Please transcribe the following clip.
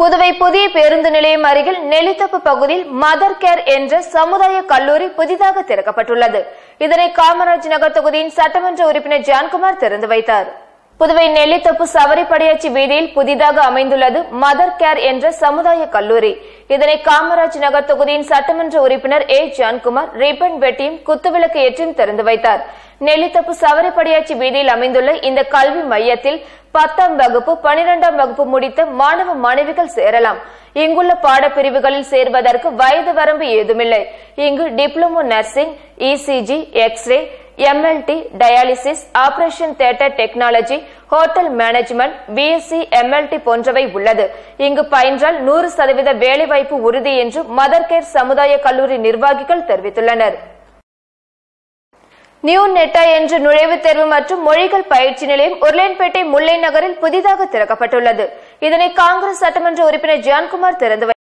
புதுவை புதிய பேருந்து நிலையம் அருகில் நெல்லித்தோப்பு பகுதியில் மதர் கேர் என்ற சமுதாய கல்லூரி புதிதாக திறக்கப்பட்டுள்ளது இதனை காமராஜ் நகர் தொகுதியின் சட்டமன்ற உறுப்பினர் ஜான்குமார் திறந்து வைத்தார் புதுவை நெல்லித்தோப்பு சவரிப்படையாச்சி வீதியில் புதிதாக அமைந்துள்ளது மதர் கேர் என்ற சமுதாய கல்லூரி இதனை காமராஜ் நகர் தொகுதியின் சட்டமன்ற உறுப்பினர் ஏ ஜான்குமார் ரிப்பன் வெட்டியும் குத்துவிளக்கு ஏற்றியும் திறந்து வைத்தார் நெல்லித்தோப்பு சவரிப்படையாச்சி வீதியில் அமைந்துள்ள இந்த கல்வி மையத்தில் பத்தாம் வகுப்பு பனிரெண்டாம் வகுப்பு முடித்த மாணவ மாணவிகள் சேரலாம் இங்குள்ள பாடப்பிரிவுகளில் சேர்வதற்கு வயது வரம்பு ஏதுமில்லை இங்கு diploma nursing ECG X ray MLT dialysis operation theatre technology hotel management BSc MLT போன்றவை உள்ளது இங்கு பயின்றால் நூறு சதவீத வேலைவாய்ப்பு உறுதி என்று மதர் கேர் சமுதாய கல்லூரி நிர்வாகிகள் தெரிவித்துள்ளனர் நியூ நெட்டா என்ற நுழைவுத் தேர்வு மற்றும் மொழிகள் பயிற்சி நிலையம் உருளையன்பேட்டை முல்லை நகரில் புதிதாக திறக்கப்பட்டுள்ளது இதனை காங்கிரஸ் சட்டமன்ற உறுப்பினர் ஜான்குமார் திறந்து